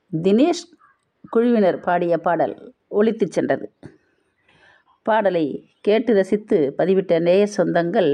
தினேஷ் குழுவினர் பாடிய பாடல் ஒலித்துச் சென்றது பாடலை கேட்டு ரசித்து பதிவிட்ட நேய சொந்தங்கள்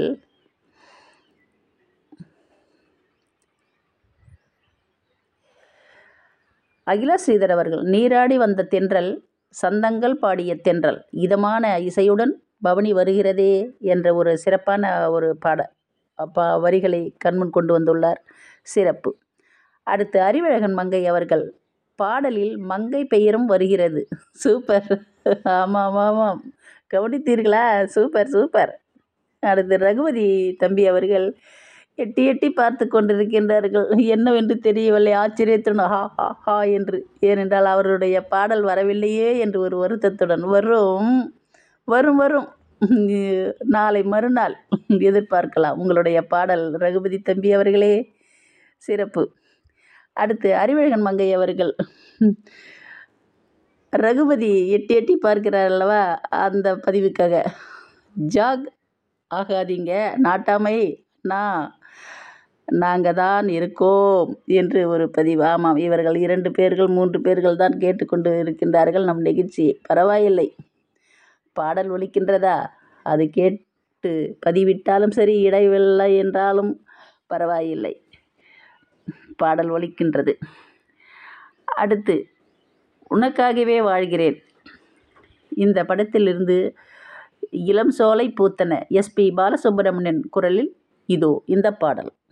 அகிலா ஸ்ரீதர் அவர்கள் நீராடி வந்த தென்றல் சந்தங்கள் பாடிய தென்றல் இதமான இசையுடன் பவனி வருகிறதே என்ற ஒரு சிறப்பான ஒரு பாட பா வரிகளை கண்முன் கொண்டு வந்துள்ளார் சிறப்பு அடுத்து அறிவழகன் மங்கை அவர்கள் பாடலில் மங்கை பெயரும் வருகிறது சூப்பர் ஆமாம் ஆமாம் கவனித்தீர்களா சூப்பர் சூப்பர் அடுத்து ரகுபதி தம்பி அவர்கள் எட்டி எட்டி பார்த்து கொண்டிருக்கின்றார்கள் என்னவென்று தெரியவில்லை ஆச்சரியத்துடன் ஹா ஹா ஹா என்று ஏனென்றால் அவருடைய பாடல் வரவில்லையே என்று ஒரு வருத்தத்துடன் வரும் வரும் வரும் நாளை மறுநாள் எதிர்பார்க்கலாம் உங்களுடைய பாடல் ரகுபதி தம்பி அவர்களே சிறப்பு அடுத்து அறிவழகன் மங்கை அவர்கள் ரகுபதி எட்டி எட்டி பார்க்கிறார் அல்லவா அந்த பதிவுக்காக ஜாக் ஆகாதீங்க நாட்டாமை நான் நாங்கள் தான் இருக்கோம் என்று ஒரு பதிவு ஆமாம் இவர்கள் இரண்டு பேர்கள் மூன்று பேர்கள் தான் கேட்டுக்கொண்டு இருக்கின்றார்கள் நம் நிகழ்ச்சி பரவாயில்லை பாடல் ஒலிக்கின்றதா அது கேட்டு பதிவிட்டாலும் சரி இடைவெளி என்றாலும் பரவாயில்லை பாடல் ஒலிக்கின்றது அடுத்து உனக்காகவே வாழ்கிறேன் இந்த படத்திலிருந்து இளம் சோலை பூத்தன எஸ்பி பாலசுப்ரமணியன் குரலில் இதோ இந்த பாடல்